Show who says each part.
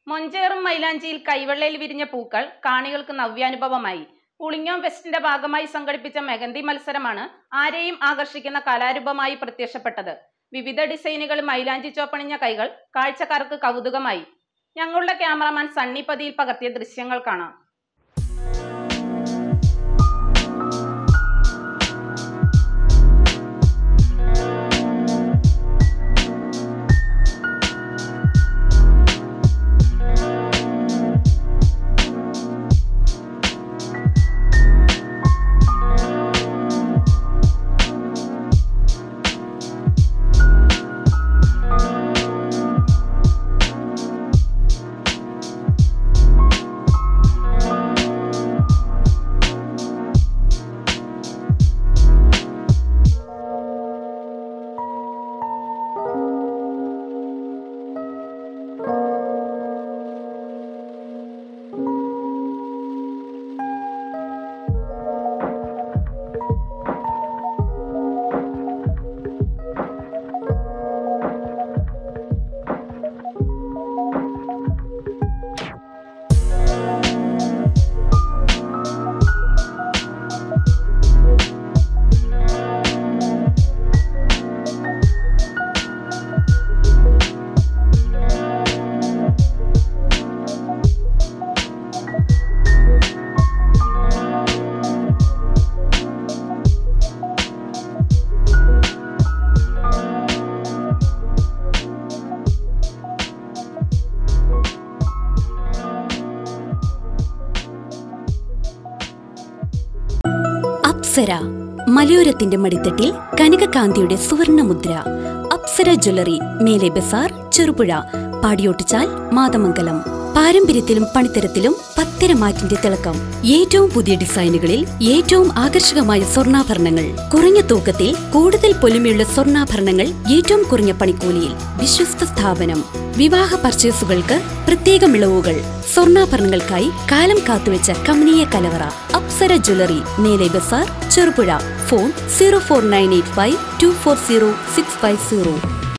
Speaker 1: മൊഞ്ചേറും മൈലാഞ്ചിയിൽ കൈവെള്ളയിൽ വിരിഞ്ഞ പൂക്കൾ കാണികൾക്ക് നവ്യാനുഭവമായി പുളിങ്ങോം ഫെസ്റ്റിന്റെ ഭാഗമായി സംഘടിപ്പിച്ച മെഹന്തി മത്സരമാണ് ആരെയും ആകർഷിക്കുന്ന കലാരൂപമായി പ്രത്യക്ഷപ്പെട്ടത് വിവിധ ഡിസൈനുകളിൽ മൈലാഞ്ചി ചോപ്പണിഞ്ഞ കൈകൾ കാഴ്ചക്കാർക്ക് കൗതുകമായി ഞങ്ങളുടെ ക്യാമറമാൻ സണ്ണി പതിയിൽ പകർത്തിയ ദൃശ്യങ്ങൾ കാണാം
Speaker 2: അപ്സര മലയോരത്തിന്റെ മടിത്തട്ടിൽ കനകകാന്തിയുടെ സുവർണമുദ്ര അപ്സര ജ്വല്ലറി മേലെ ബസാർ ചെറുപുഴ പാടിയോട്ടിച്ചാൽ മാതമംഗലം പാരമ്പര്യത്തിലും പണിത്തരത്തിലും പത്തരമാറ്റിന്റെ തിളക്കം ഏറ്റവും പുതിയ ഡിസൈനുകളിൽ ഏറ്റവും ആകർഷകമായ സ്വർണ്ണാഭരണങ്ങൾ കുറഞ്ഞ തൂക്കത്തിൽ കൂടുതൽ പൊലിമയുള്ള സ്വർണ്ണാഭരണങ്ങൾ ഏറ്റവും കുറഞ്ഞ പണിക്കൂലിയിൽ വിശ്വസ്ത സ്ഥാപനം വിവാഹ പർച്ചേസുകൾക്ക് പ്രത്യേക മിളവുകൾ സ്വർണ്ണാഭരണങ്ങൾക്കായി കാലം കാത്തുവെച്ച കമനീയ കലവറ അപ്സര ജ്വല്ലറി മേലെ ബസാർ Cherupuzha phone zero four nine eight five two four zero six five zero